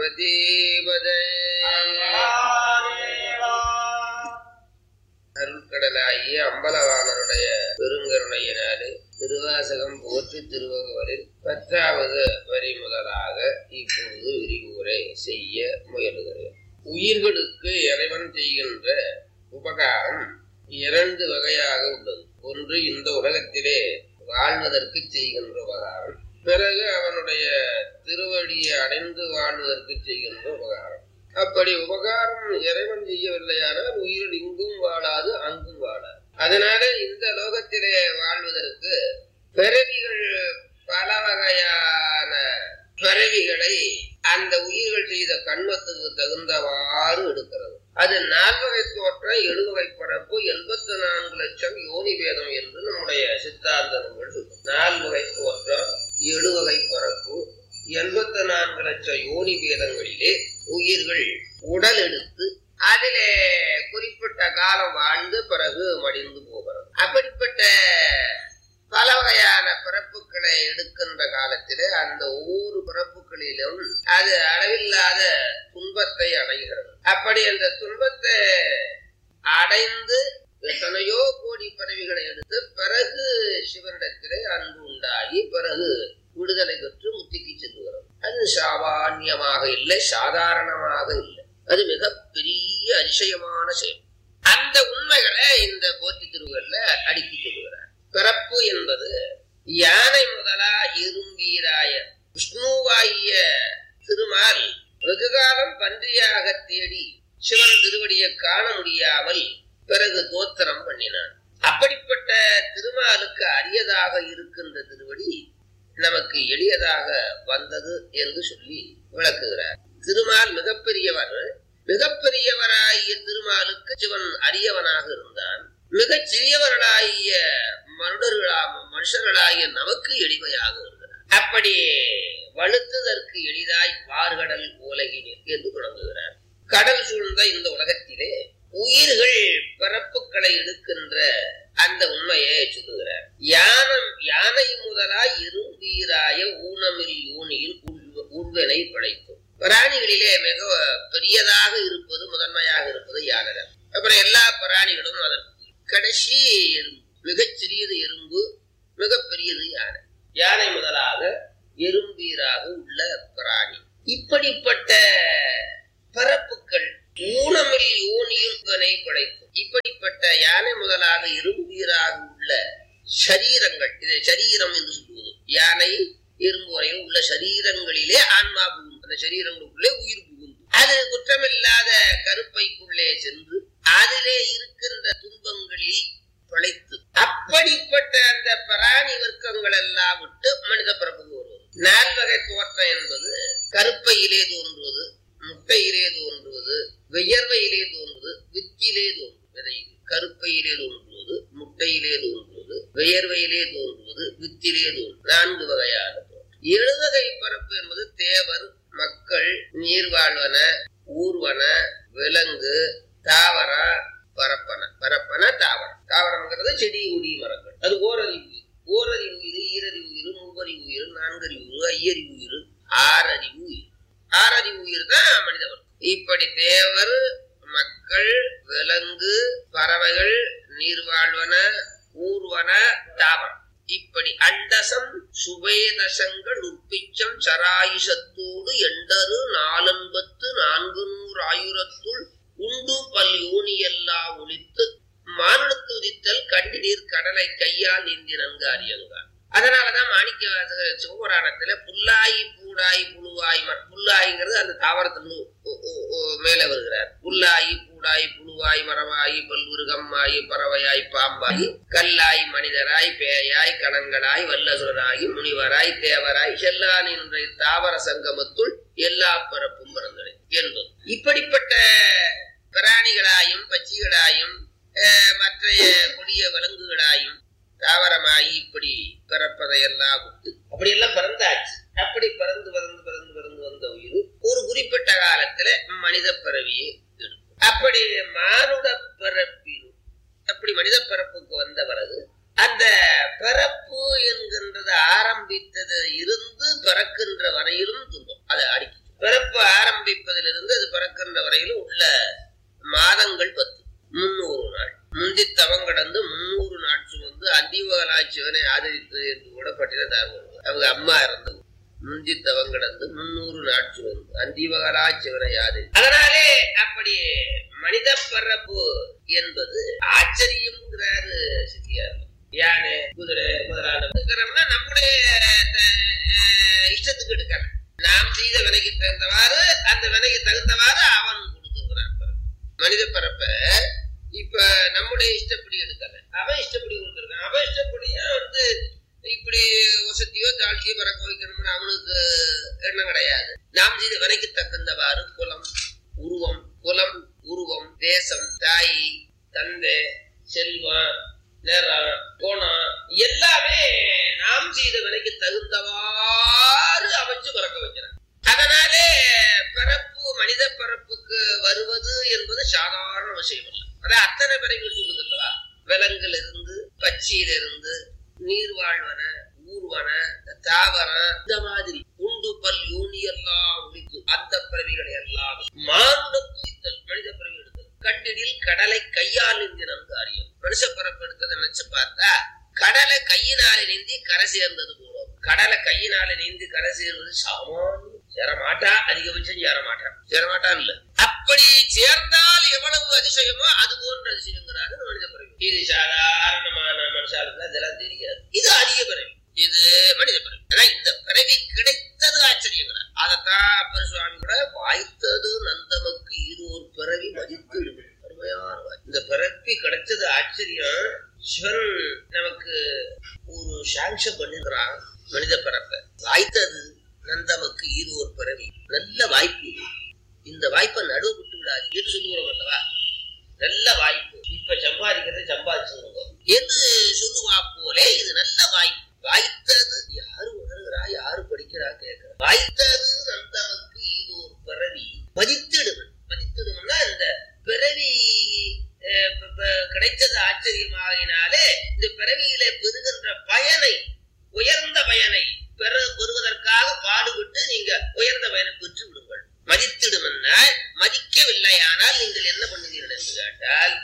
பார்வதீபதே அருட்கடலாகிய அம்பலவாணருடைய பெருங்கருணையினாலே திருவாசகம் போற்றி திருவகவலில் பத்தாவது வரி முதலாக இப்பொழுது விரிவுரை செய்ய முயலுகிறேன் உயிர்களுக்கு இறைவன் செய்கின்ற உபகாரம் இரண்டு வகையாக உள்ளது ஒன்று இந்த உலகத்திலே வாழ்வதற்கு செய்கின்ற உபகாரம் பிறகு அவனுடைய திருவடியை அடைந்து வாழ்வதற்கு செய்கின்ற உபகாரம் அப்படி உபகாரம் இறைவன் செய்யவில்லையானால் உயிர் இங்கும் வாழாது அங்கும் வாழாது அதனால இந்த லோகத்திலே வாழ்வதற்கு பிறவிகள் பல வகையான பிறவிகளை அந்த உயிர்கள் செய்த கண்மத்துக்கு தகுந்தவாறு எடுக்கிறது அது நால்வகை தோற்றம் எழுவகை பரப்பு எண்பத்தி நான்கு லட்சம் யோனி வேதம் என்று நம்முடைய சித்தாந்த நூல்கள் இருக்கு. நால்வகை தோற்றம் எழுவகை பரப்பு எண்பத்தி நான்கு லட்சம் யோனி வேதங்களிலே உயிர்கள் உடல் எடுத்து அதிலே குறிப்பிட்ட காலம் வாழ்ந்து பிறகு மடிந்து போகிறது அப்படிப்பட்ட பல வகையான பிறப்புகளை எடுக்கின்ற காலத்திலே அந்த ஒவ்வொரு பிறப்புகளிலும் அது அளவில்லாத துன்பத்தை அடைகிறது அப்படி அந்த துன்பத்தை அடைந்து எத்தனையோ கோடி பிறவிகளை எடுத்து பிறகு சிவனிடத்திலே அன்பு உண்டாகி பிறகு விடுதலை பெற்று முத்திக்கு செல்லுகிறது அது சாமான்யமாக இல்லை சாதாரணமாக இல்லை அது மிக பெரிய அதிசயமான செயல் அந்த உண்மைகளை இந்த போற்றி திருவுகள்ல அடுக்கி சொல்லுகிறார் பிறப்பு என்பது யானை முதலா இரும்பீராய விஷ்ணுவாகிய திருமால் வெகுகாலம் பன்றியாக தேடி சிவன் திருவடியை காண முடியாமல் பிறகு தோத்திரம் பண்ணினான் அப்படிப்பட்ட திருமாலுக்கு அரியதாக இருக்கின்ற திருவடி நமக்கு எளியதாக வந்தது என்று சொல்லி விளக்குகிறார் திருமால் மிகப்பெரியவர் மிகப்பெரியவராகிய திருமாலுக்கு சிவன் அரியவனாக இருந்தான் மிகச் சிறியவர்களாகிய மனுடர்களாக மனுஷர்களாகிய நமக்கு எளிமையாக இருக்கிறார் அப்படி வலுத்துதற்கு எளிதாய் வார்கடல் உலகினில் என்று தொடங்குகிறார் கடல் சூழ்ந்த இந்த உலகத்திலே உயிர்கள் பிறப்புகளை எடுக்கின்ற அந்த உண்மையை சொல்லுகிறார் யானம் யானை முதலாய் இரும்பீராய ஊனமில் யூனியில் உள்- உள்வனை படைக்கும் பிராணிகளிலே மிக பெரியதாக இருப்பது முதன்மையாக இருப்பது யானை அப்புறம் எல்லா பிராணிகளும் அதற்கு கடைசி எறும்பு மிகச் சிறியது எறும்பு மிகப் பெரியது யானை யானை முதலாக எறும்பீராக உள்ள பிராணி இப்படிப்பட்ட பிறப்புகள் ஊனமில் யோனியுற்பனை படைக்கும் இப்படிப்பட்ட யானை முதலாக இரும்பீராக உள்ள சரீரங்கள் இதை சரீரம் என்று சொல்லுவது யானை எறும்பு வரையில் உள்ள சரீரங்களிலே ஆன்மா புகுந்து அந்த சரீரங்களுக்குள்ளே உயிர் புகுந்து அது குற்றமில்லாத கருப்பைக்குள்ளே சென்று அதிலே இருக்கின்ற துன்பங்களில் பிழைத்து அப்படிப்பட்ட அந்த பிராணி வர்க்கங்கள் எல்லாம் விட்டு மனித பிறப்புக்கு வருவது நால்வகை தோற்றம் என்பது கருப்பையிலே தோன்றுவது முட்டையிலே தோன்றுவது வியர்வையிலே தோன்றுவது வித்திலே தோன்றுவது விதையில் கருப்பையிலே தோன்றுவது முட்டையிலே தோன்றுவது வியர்வையிலே தோன்றுவது வித்திலே தோன்றுவது நான்கு வகையான தோற்றம் எழுவகை பிறப்பு என்பது தேவர் மக்கள் நீர்வாழ்வன ஊர்வன விலங்கு தாவரம் பரப்பன பரப்பன தாவரம் தாவரம்ங்கிறது செடி கொடி மரங்கள் அது ஓரறி உயிர் ஓரறி உயிர் ஈரறி உயிர் மூவறி உயிர் நான்கறி உயிர் ஐயறி உயிர் ஆறறி உயிர் ஆறறி உயிர் தான் மனிதவர் இப்படி தேவர் மக்கள் விலங்கு பறவைகள் நீர்வாழ்வன ஊர்வன தாவரம் இப்படி அண்டசம் சுபேதசங்கள் உற்பிச்சம் சராயுஷத்தோடு எண்டரு நாலன்பத்து நான்கு நூறு ஆயுரத்துள் உண்டு பல் யோனியெல்லா ஒழித்து மானுடத்து உதித்தல் கண்டிடீர் கடலை கையால் நீந்தி நன்கு அறியங்கார் அதனாலதான் மாணிக்க வாசகர் சிவபுராணத்துல புல்லாயி பூடாய் புழுவாய் ம- புல்லாய்ங்கிறது அந்த தாவரத்துல ஒ- ஒ- ஒ- மேலே வருகிறார் புல்லாயி பூடாய் புழுவாய் மரமாயி பல்வுருகம்மாயி பறவையாய் பாம்பாயி கல்லாய் மனிதராய் பேயாய் கணங்களாய் வல்லசுரனாகி முனிவராய் தேவராய் செல்லா நின்ற தாவர சங்கமத்துள் எல்லா பரப்பும் பிறந்தது என்பது இப்படிப்பட்ட பிராணிகளாயும் பட்சிகளாயும் அஹ், மற்றைய கொடிய விலங்குகளாயும் தாவரமாயி இப்படி பிறப்பதையெல்லாம் விட்டு அப்படியெல்லாம் பிறந்தாச்சு அப்படி பிறந்து பிறந்து பிறந்து பிறந்து வந்த உயிர் ஒரு குறிப்பிட்ட காலத்துல மனித பிறவியை எடுக்கும் அப்படி மானுட பிறப்பில் அப்படி மனித பிறப்புக்கு வந்த பிறகு அந்த பிறப்பு என்கின்றது ஆரம்பித்தது இருந்து பிறக்கின்ற வரையிலும் துன்பம் அதை அடிக்க பிறப்பு ஆரம்பிப்பதிலிருந்து அது பிறக்கின்ற வரையிலும் உள்ள மாதங்கள் பத்து முன்னூறு நாள் முந்தி தவம் கடந்து முன்னூறு நாள் சுமந்து அதிவகலாட்சிவனை ஆதரித்தது என்று கூட பட்டினத்தார் அவங்க அம்மா இறந்தது முந்தி தவம் கடந்து முன்னூறு நாள் சுமந்து அந்திவகலாட்சிவனை ஆதரி அதனாலே அப்படி மனித பிறப்பு என்பது ஆச்சரியம்ங்கிறாரு சித்தியார் யானை குதிரை முதலான இருக்கிறோம்னா நம்முடைய அஹ், இஷ்டத்துக்கு எடுக்கலாம் நாம் செய்த விலைக்கு தகுந்தவாறு அந்த விலைக்கு தகுந்தவாறு அவன் கொடுத்துருக்கிறான் பிறப்பு. மனித பிறப்ப இப்ப நம்முடைய இஷ்டப்படி எடுக்கல அவன் இஷ்டப்படி கொடுத்துருக்கான் அவன் இஷ்டப்படியா வந்து இப்படி வசதியோ தாழ்ச்சியோ பறக்க வைக்கணும்னு அவனுக்கு எண்ணம் கிடையாது நாம் செய்த விலைக்கு தகுந்தவாறு குலம் உருவம் குலம் உருவம் தேசம் தாய் தந்தை செல்வம் நிறம் கோணம் எல்லாமே நாம் செய்த விலைக்கு தகுந்தவாறு அமைச்சு பிறக்க வைக்கிறான் அதனாலே பிறப்பு மனித பிறப்புக்கு வருவது என்பது சாதாரண விஷயம் இல்லை அதான் அத்தனை பிறகு சொல்லுதுல்லவா விலங்குல இருந்து பச்சையில இருந்து நீர்வாழ்வன ஊர்வன தாவரம் இந்த மாதிரி உண்டு பல் யூனி எல்லாம் ஒழித்து அந்த பிறவிகளை எல்லாம் மானுடத்து இத்தல் மனித பிறவி எடுத்தல் கண்டிடில் கடலை கையால் நீந்தி நன்கு அறியும் மனுஷ பிறப்பு எடுத்ததை நினைச்சு பார்த்தா கடலை கையினால நீந்தி கரை சேர்ந்தது போல கடலை கையினால நீந்தி கரை சேர்வது சாமானியம் சேரமாட்டா அதிகபட்சம் சேரமாட்டான் சேரமாட்டான் இல்ல அப்படி சேர்ந்தால் எவ்வளவு அதிசயமோ அது போன்ற அதிசயங்கிறாரு மனித பிறவி இது சாதாரணமான மனுஷாளுக்கு அதெல்லாம் தெரியாது இது அரிய பிறவி இது மனித பிறவி ஆனா இந்த பிறவி கிடைத்தது ஆச்சரியங்கிறார் அதத்தான் அப்பர் சுவாமி கூட வாய்த்தது நந்தமக்கு இது ஒரு பிறவி மதித்து இடுவது. அருமையான வாக்கு. இந்த பிறப்பி கிடைச்சது ஆச்சரியம் சிவன் நமக்கு ஒரு சாங்ஷன் பண்ணிருக்கிறான் மனித பிறப்ப வாய்த்தது நந்தமக்கு இது ஒரு பிறவி நல்ல வாய்ப்பு இது இந்த வாய்ப்பை நடுவு விட்டு விடாது என்று சொல்லுகிறோம் அல்லவா நல்ல வாய்ப்பு இப்ப சம்பாதிக்கிறத சம்பாதிச்சுருங்க என்று சொல்லுவா போலே இது நல்ல வாய்ப்பு வாய்த்தது யாரு உணர்கிறா யாரு படிக்கிறா கேட்கிறா வாய்த்தது நந்தமக்கு இது ஒரு பிறவி மதித்திடுவன் மதித்திடுவன்னா இந்த பிறவி அஹ், ப- ப- கிடைச்சது ஆச்சரியமாகினாலே இந்த பிறவியில பெறுகின்ற பயனை உயர்ந்த பயனை பெற பெறுவதற்காக பாடுபட்டு நீங்க உயர்ந்த பயனை பெற்று விடுங்கள் மதித்திடுமென்னால் மதிக்கவில்லையானால் நீங்கள் என்ன பண்ணுவீர்கள் என்று கேட்டால்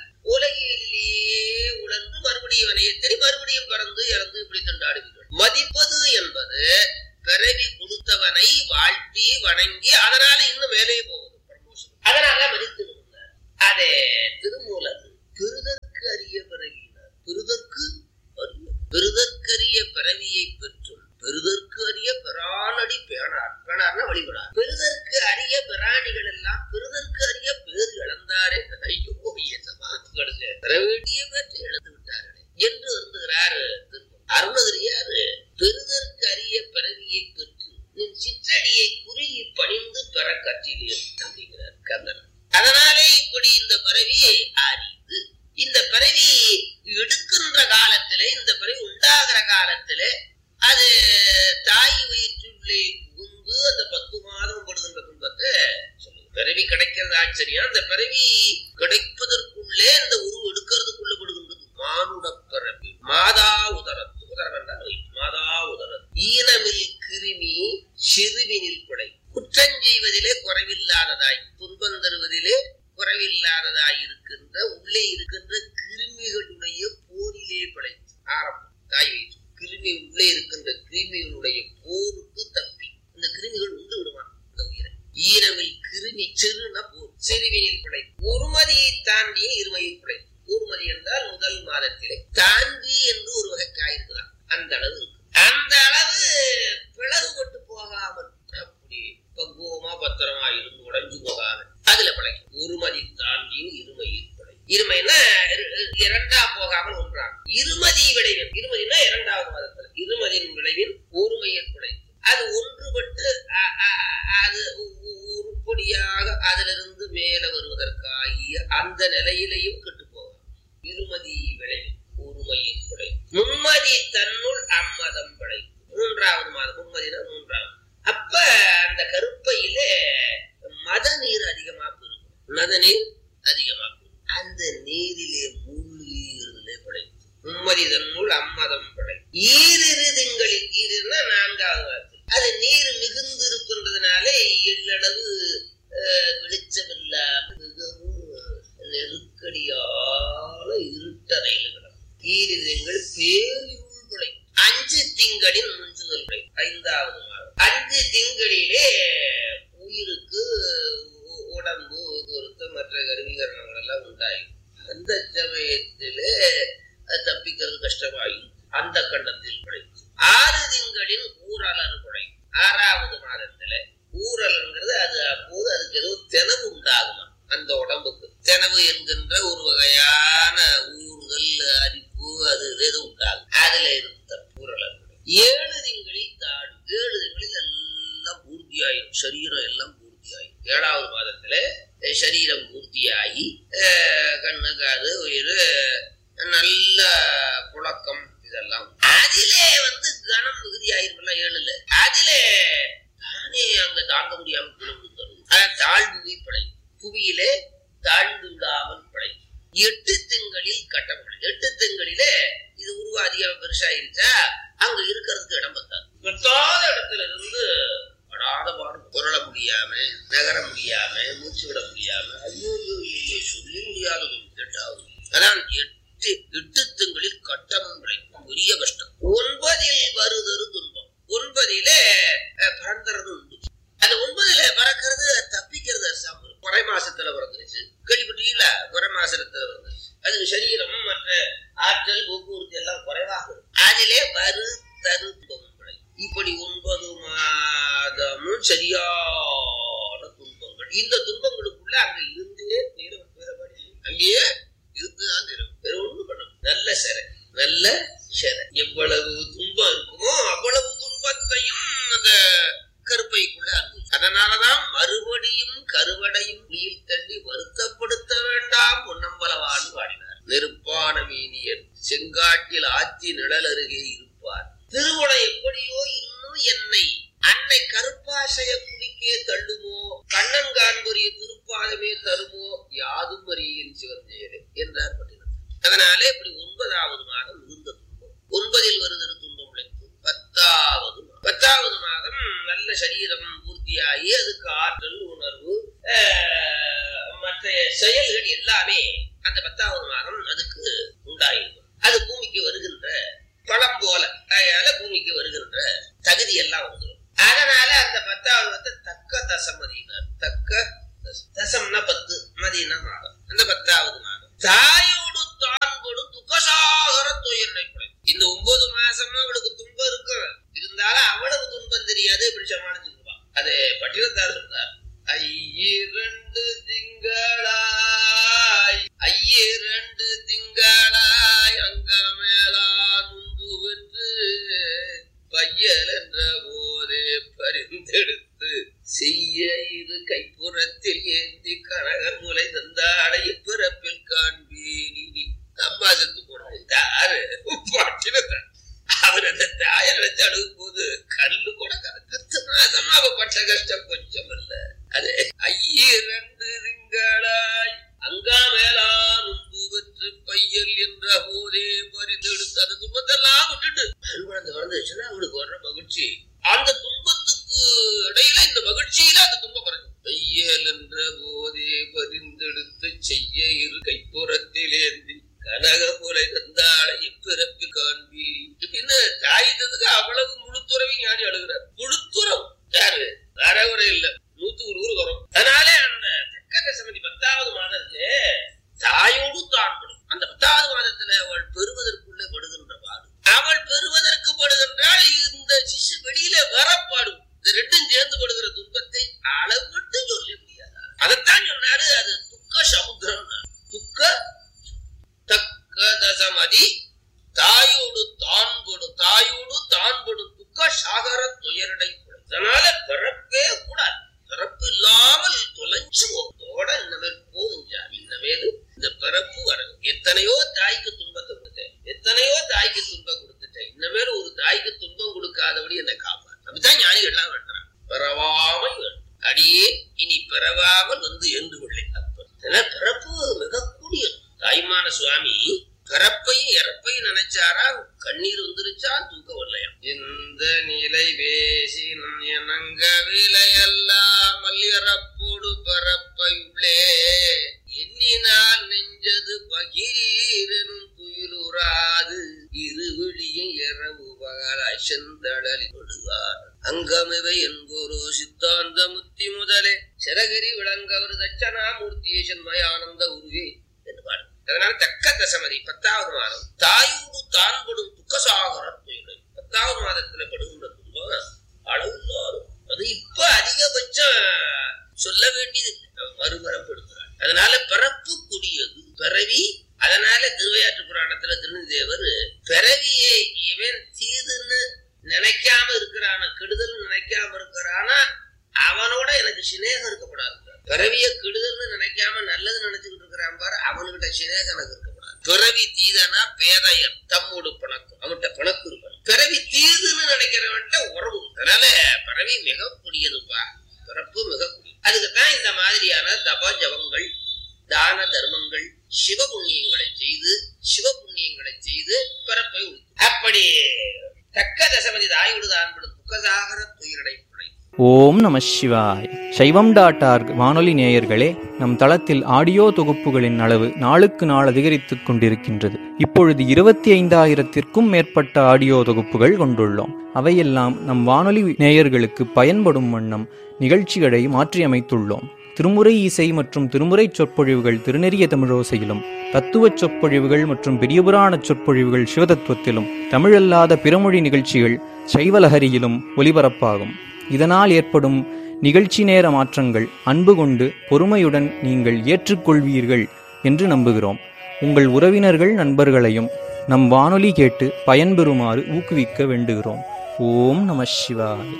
உலகிலேயே உணர்ந்து மறுபடியும் வினையத்தை மறுபடியும் பிறந்து இறந்து இப்படி திண்டாடுவீர்கள் மதிப்பது என்பது பிறவி கொடுத்தவனை வாழ்த்தி வணங்கி அதனால இன்னும் மேலே போவது promotion. அதனால மதித்திடுமென்றார் அதே திருமூலர் பெருதற்கு அரிய பிறவியினர் பெருதற்கு அரிய பெருதற்கரிய பிறவியை பெற்றும் பெருதற்கு அரிய பிரானடி பேணார் பேணார்னா வழிபடார் பெருதற்கு அரிய பிராணிகள் எல்லாம் பெருதற்கு அரிய பேர் இழந்தாரே ஐயோ ஏசமா கடுங்க பெற வேண்டிய பேற்றை இழந்து விட்டார்களே என்று வருந்துகிறார் அருணகிரியார் பெருதற்கு அரிய பிறவியை பெற்று நின் சிற்றடியை குறுகி பணிந்து பெற கற்றிலேன் அப்படிங்கிறார் கந்தன் அதனாலே இப்படி இந்த பிறவி அரிது இந்த பிறவி எடுக்கின்ற காலத்திலே இந்த பிறவி உண்டாகிற காலத்திலே அது தாய் வயிற்றுள்ளே புகுந்து அந்த பத்து மாதம் படுகின்ற துன்பத்தை சொல்லுது பிறவி கிடைக்கிறது ஆச்சரியம் அந்த பிறவி கிடைப்பதற்குள்ளே அந்த உருவு எடுக்கிறதுக்குள்ள படுகின்றது மானுட பிறவி மாதா உதரத்து உதரம் என்றால் வயிற்று. மாதா உதரத்து ஈனமில் கிருமி சிறுவினில் பிழை குற்றம் செய்வதிலே குறைவில்லாததாய் துன்பம் தருவதிலே குறைவில்லாததாய் இருக்கின்ற உள்ளே இருக்கின்ற கிருமிகளுடைய போரிலே பிழைத்து ஆரம்பம் தாய் வயிற்று கிருமி உள்ளே இருக்கின்ற கிருமிகளுடைய போருக்கு தப்பி இந்த கிருமிகள் உண்டு விடுவான் இந்த உயிரை ஈரமில் கிருமி சிறுன போர் சிறுவினில் பிழை ஒருமதியை தாண்டிய இருமையில் பிழை ஒருமதி என்றால் முதல் மாதத்திலே தாண்டி என்று ஒரு வகை காயிருக்கலாம் அந்த அளவு இருக்கு அந்த அளவு பிளவுபட்டு போகாமல் அப்படி பக்குவமா பத்திரமா இருந்து உடைஞ்சு போகாமல் அதுல பிழைக்கும் ஒருமதி தாண்டி இருமையில் பிழை இருமைன்னா இரு- இரு- இரண்டா போகாமல் ஒன்றாம் இருமதி விளைவின் இருமதினா இரண்டாவது மாதத்துல இருமதியின் விளைவின் ஒருமையில் பிழை அது ஒன்றுபட்டு அ- அ- அது உ- உ- உருப்படியாக அதிலிருந்து மேல வருவதற்காகிய அந்த நிலையிலையும் கெட்டு போகும் இருமதி விளைவு ஒருமையின் பிழை மும்மதி தன்னுள் அம்மதம் பிழை மூன்றாவது மாதம் மும்மதினா மூன்றாவது அப்ப அந்த கருப்பையிலே மத நீர் அதிகமா பெருகும் மத நீர் அதிகமா பெருகும் அந்த நீரிலே மூழ்கிறதுலே பிழைக்கும் மும்மதி தன்னுள் அம்மதம் பிழை ஈரிரு திங்களில் ஈருன்னா நான்காவது வார்த்தை அது நீர் மிகுந்து இருக்கின்றதுனாலே எள்ளளவு திங்களிலே உயிருக்கு உ- உடம்பு பொறுத்து மற்ற கருவிகரணங்கள் எல்லாம் உண்டாயும் அந்த சமயத்திலே அது தப்பிக்கிறது கஷ்டமாயும் அந்த கண்டத்தில் குறைக்கும் ஆறு திங்களின் ஊரலர் குறையும் ஆறாவது மாதத்துல ஊரலங்கிறது அது அப்போது அதுக்கு ஏதோ தெனவு உண்டாகுமா அந்த உடம்புக்கு தெனவு என்கின்ற ஒரு வகையான ஊறுதல் அரிப்பு அது இது ஏதோ உண்டாகும் அதுல இருந்த ஊரலர் குறையும். ஏழு திங்களில் தாடு ஏழு திங்களில் எல்லாம் பூர்த்தியாயிரும் சரீரம் எல்லாம் பூர்த்தியாயிரும் ஏழாவது மாதத்துல அஹ், சரீரம் பூர்த்தியாகி அஹ், கண்ணு காது உயிர் நல்ல புழக்கம் இதெல்லாம் அதிலே வந்து கணம் மிகுதியாயிருக்குல்ல ஏழுல அதிலே தானே அங்க தாங்க முடியாம கீழே விழுந்துரும் அதான் தாழ்வு படை புவியிலே தாழ்ந்து விடாமல் படை எட்டு திங்களில் கட்டப்படை எட்டு திங்களிலே இது உருவாதியா பெருசாயிருச்சா அங்க இருக்கிறதுக்கு இடம் பத்தாது பத்தாத இடத்துல இருந்து படாத பாடு புரள முடியாம நகர முடியாம மூச்சு விட முடியாம ஐயோ ஐயோ, ஐயோ, சொல்லி முடியாதது எட்டாவது அதான் எட்டு எட்டு திங்களில் கட்டமும் விளைக்கும் பெரிய கஷ்டம் ஒன்பதில் வருதரு துன்பம் ஒன்பதிலே அஹ், பறந்துறது உண்டு அது ஒன்பதுல பறக்கிறது தப்பிக்கிறது அசாம குறை மாசத்துல பிறந்துருச்சு கேள்விப்பட்டீங்களா குறை மாசத்துல பிறந்துருச்சு அதுக்கு சரீரம் மற்ற ஆற்றல் போக்குவரத்து எல்லாம் குறைவாக இருக்கும். அதிலே வரு தரு துன்பம் விளை. இப்படி ஒன்பது மாதமும் சரியான துன்பங்கள் இந்த துன்பங்களுக்குள்ள அங்க இருந்தே தீர வேறபடி அங்கேயே இருந்துதான் தீரும் வேற ஒண்ணும் பண்ண முடியாது. நல்ல சிறை நல்ல சிறை எவ்வளவு துன்பம் இருக்குமோ அவ்வளவு துன்பத்தையும் அந்த கருப்பைக்குள்ள அனுபவிச்சு அதனாலதான் மறுபடியும் கருவடையும் நீல் தள்ளி வருத்தப்படுத்த வேண்டாம் பொன்னம்பலவான் பாடினார் நெருப்பான மீனியன் செங்காட்டில் ஆத்தி நிழல் அருகே இருப்பார் திருவுளை எப்படியோ இன்னும் என்னை அன்னை கருப்பாசைய குடிக்கே தள்ளுமோ கண்ணன் காண்புரிய திருப்பாதமே தருமோ யாதும் அறியின் சிவந்தேரே என்றார் பட்டினம் அதனாலே இப்படி ஒன்பதாவது மாதம் மிகுந்த துன்பம் ஒன்பதில் வருகிற துன்பம் உழைப்பு பத்தாவது மாதம். பத்தாவது மாதம் நல்ல சரீரம் பூர்த்தியாகி அதுக்கு ஆற்றல் உணர்வு ஆஹ், மற்ற செயல்கள் எல்லாமே அந்த பத்தாவது மாதம் அதுக்கு உண்டாயிருக்கும் அது பூமிக்கு வருகின்ற பழம் போல அதனால பூமிக்கு வருகின்ற தகுதி எல்லாம் வந்துடும் அதனால அந்த பத்தாவது வந்து தக்க தசமதியினர் தக்க தசம். தசம்னா பத்து மதினா மாதம் அந்த பத்தாவது மாதம் தாயோடு தான் கொடு துக்கசாகர துயரை இந்த ஒன்பது மாசமா அவளுக்கு துன்பம் இருக்கும் இருந்தாலும் அவ்வளவு துன்பம் தெரியாது இப்படி சமாளிச்சுக்குவான் அது பட்டினத்தார் சொன்னார் ஐயிரண்டு திங்களாய் ஐயிரண்டு திங்களாய் அங்க மேலா முன்பு வென்று பையல் என்ற போதே பரிந்தெடுத்து செய்ய இரு கைப்புறத்தில் ஏந்தி கனகர் முலை தந்தாடை பிறப்பில் காண்பேனி நீ அம்மா செத்து போனாரு யாரு பட்டினத்தார் அவர் அந்த தாயை நினைச்சு அழுகும் போது கல்லு கூட கர- பத்து மாசமா அவ பட்ட கஷ்டம் கொஞ்சம் இல்ல அது ஐயிரண்டு திங்களாய் அங்கா மேலான் உண்டு பெற்று பையல் என்ற போதே பறிந்தெடுத்து அந்த துன்பத்தெல்லாம் விட்டுட்டு பெண் குழந்தை வளர்ந்துச்சுன்னா அவளுக்கு வர்ற மகிழ்ச்சி அந்த துன்பத்துக்கு இடையில இந்த மகிழ்ச்சியில அந்த துன்பம் குறைஞ்சு பையல் என்ற போதே பரிந்தெடுத்து செய்ய இரு கைப்புறத்தில் ஏந்தி கனக முறை தந்தாளை பிறப்பில் காண்பி அப்படின்னு தாயிட்டதுக்கு அவ்வளவு முழுத்துறவி ஞானி அழுகிறார் முழுத்துறவு யாரு வரவரை இல்ல நூத்துக்கு நூறு வரும் அதனாலே அந்த தக்க தசமதி பத்தாவது மாதத்திலே தாயோடு தான் படும் அந்த பத்தாவது மாதத்துல அவள் பெறுவதற்குள்ளே படுகின்ற பாடு அவள் பெறுவதற்கு படுகின்றால் இந்த சிசு வெளியில வரப்பாடும் இந்த ரெண்டும் சேர்ந்து படுகிற துன்பத்தை அளவிட்டு சொல்ல முடியாது அதைத்தான் சொன்னாரு அது துக்க சமுத்திரம் துக்க தக்க தசமதி தாயோடு தான் படும் தாயோடு தான் படும் துக்க சாகர துயரடை படும். அதனால பிறப்பே கூடாது பிறப்பு இல்லாமல் தொலைஞ்சு போதோட இன்னமேல் போதும் சாமி இன்னமேல் இந்த பிறப்பு வரது எத்தனையோ தாய்க்கு துன்பத்தை கொடுத்தேன் எத்தனையோ தாய்க்கு துன்பம் கொடுத்துட்டேன் இன்னமேல் ஒரு தாய்க்கு துன்பம் கொடுக்காதபடி என்னை காப்பார் அப்படித்தான் ஞானிகள் எல்லாம் வேண்டாம் பிறவாமை வேண்டும் அடியே இனி பிறவாமல் வந்து என்று கொள்ளை அப்பர் ஏன்னா பிறப்பு மிக கூடியது தாய்மான சுவாமி பிறப்பையும் இறப்பையும் நினைச்சாரா கண்ணீர் வந்துருச்சா தூக்கம் வரலையா இந்த நிலை பேசினும் எனங்க விலையல்லாமல் இறப்போடு பரப்பை உள்ளே எண்ணினால் நெஞ்சது பகீரெனும் துயிலுறாது இருவிழியும் இரவு பகலாய் செந்தடலில் விடுவார் அங்கமிவை என்போரோ சித்தாந்த முத்தி முதலே சிறகிரி விளங்கவர் தட்சணாமூர்த்தியே சென்மயானந்த உருவே என்று பாடு அதனால தக்க தசமதி பத்தாவது மாதம் தாயோடு தான் படும் துக்கசாகர துயிலை பத்தாவது மாதத்துல படுகின்ற துன்பம் அளவில்லாரும் அது இப்ப அதிகபட்சம் சொல்ல வேண்டியது மறுபரப்படுகிறார் அதனால பிறப்பு கூடியது பிறவி அதனால திருவையாற்று புராணத்துல திருநந்தேவர் பிறவியை இவன் தீதுன்னு நினைக்காம இருக்கிறான கெடுதல் நினைக்காம இருக்கிறானா அவனோட எனக்கு சிநேகம் இருக்கப்படாது பிறவிய கெடுதல்னு நினைக்காம நல்லது நினைச்சுக்கிட்டு இருக்கிறான் பாரு அவனுகிட்ட சிநேகம் எனக்கு இருக்கப்படாது பிறவி தீதனா பேதையன் தம்மோடு பணக்கும் அவன்கிட்ட பணக்கு இருக்கணும் பிறவி தீதுன்னு நினைக்கிறவன்ட்ட உறவு அதனால பிறவி மிக கூடியதுப்பா பிறப்பு மிக கூடியது அதுக்குத்தான் இந்த மாதிரியான தப ஜபங்கள் தான தர்மங்கள் சிவ புண்ணியங்களை செய்து சிவ புண்ணியங்களை செய்து பிறப்பை உண்டு அப்படி தக்க தசமதி தாயுடுதான் துக்கசாகர துயிரடை புடை ஓம் நம சிவாய் சைவம் டாட் ஆர்க் வானொலி நேயர்களே நம் தளத்தில் ஆடியோ தொகுப்புகளின் அளவு நாளுக்கு நாள் அதிகரித்துக் கொண்டிருக்கின்றது இப்பொழுது இருபத்தி ஐந்தாயிரத்திற்கும் மேற்பட்ட ஆடியோ தொகுப்புகள் கொண்டுள்ளோம் அவையெல்லாம் நம் வானொலி நேயர்களுக்கு பயன்படும் வண்ணம் நிகழ்ச்சிகளை மாற்றியமைத்துள்ளோம் திருமுறை இசை மற்றும் திருமுறை சொற்பொழிவுகள் திருநெறிய தமிழோசையிலும் தத்துவச் சொற்பொழிவுகள் மற்றும் பெரியபுராண சொற்பொழிவுகள் சிவதத்துவத்திலும் தமிழல்லாத பிறமொழி நிகழ்ச்சிகள் சைவலஹரியிலும் ஒலிபரப்பாகும் இதனால் ஏற்படும் நிகழ்ச்சி நேர மாற்றங்கள் அன்பு கொண்டு பொறுமையுடன் நீங்கள் ஏற்றுக்கொள்வீர்கள் என்று நம்புகிறோம் உங்கள் உறவினர்கள் நண்பர்களையும் நம் வானொலி கேட்டு பயன்பெறுமாறு ஊக்குவிக்க வேண்டுகிறோம் ஓம் நம சிவாய்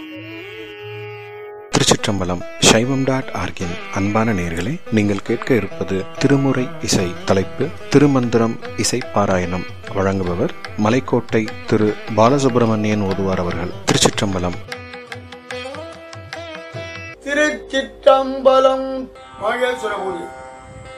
திருச்சிற்றம்பலம் சைவம் டாட் ஆர்கின் அன்பான நேர்களே நீங்கள் கேட்க இருப்பது திருமுறை இசை தலைப்பு திருமந்திரம் இசை பாராயணம் வழங்குபவர் மலைக்கோட்டை திரு பாலசுப்பிரமணியன் ஓதுவார் அவர்கள் திருச்சிற்றம்பலம் திருச்சிற்றம்பலம் மகேஸ்வரபுரி